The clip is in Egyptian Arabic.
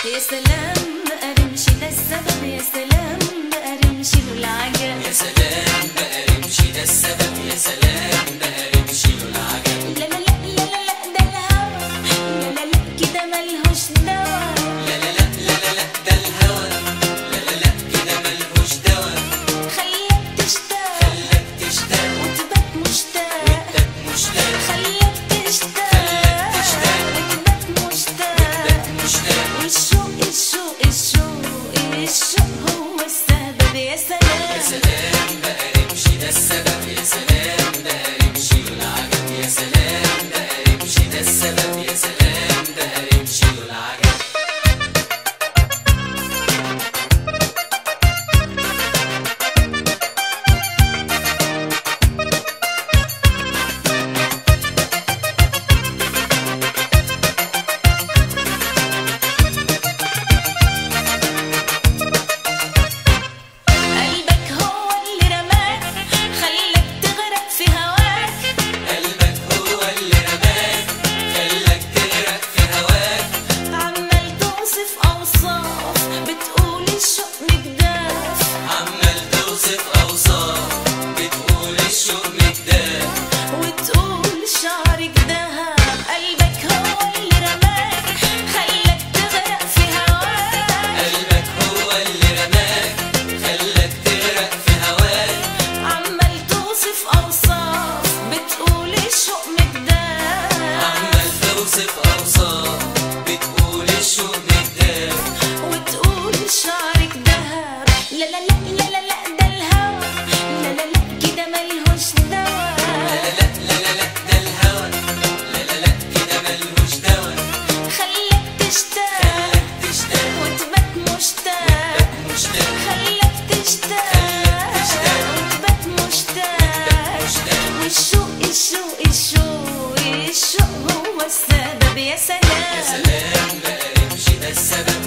يا سلام بقى رمشي ده السبب يا سلام بقى رمشي له العجب يا سلام بقى رمشي ده السبب يا سلام بقى رمشي له العجب لا لا لا لا لا لا ده الهوى لا لا لا كده ملهوش دوا لا لا لا لا لا لا ده الهوى لا لا لا كده ملهوش دوا خليك تشتاق خلك تشتاق وتبات مشتاق وانتك مشتاق خليك تشتاق خليك تشتاق وتبات مشتاق وانتك مشتاق والشوق الشوق الشوق الشوق هو السبب يا يا سلام سلام بقى رمشي ده السبب يا سلام بقى رمشي له العجب يا سلام بقى رمشي ده السبب يا سلام بقى رمشي له العجب قلبك هو اللي رماك خلاك تغرق في هواك قلبك هو اللي رماك خلاك تغرق في هواك عمال توصف اوصاف بتقول الشوق مجداف عمال توصف اوصاف بتقول الشوق مجداف وتقول شعرك دهب قلبك هو اللي رماك خلاك تغرق في هواك قلبك هو اللي رماك خلاك تغرق في هواك عمال توصف اوصاف بتقول الشوق مجداف عمال توصف اوصاف بتقول الشوق مجداف وتقول شعرك دهب لا لا لا لا لا لا ده الهوى لا لا لا كده ملهوش دوا لا لا لا لا لا ده الهوى لا لا لا كده ملهوش دوا خليك تشتاق خلاك تشتاق وتبات مشتاق مشتاق خليك تشتاق تشتاق. وتبات مشتاق مشتاق. والشوق الشوق الشوق الشوق هو السبب يا يا سلام سلام بقى رمشي ده السبب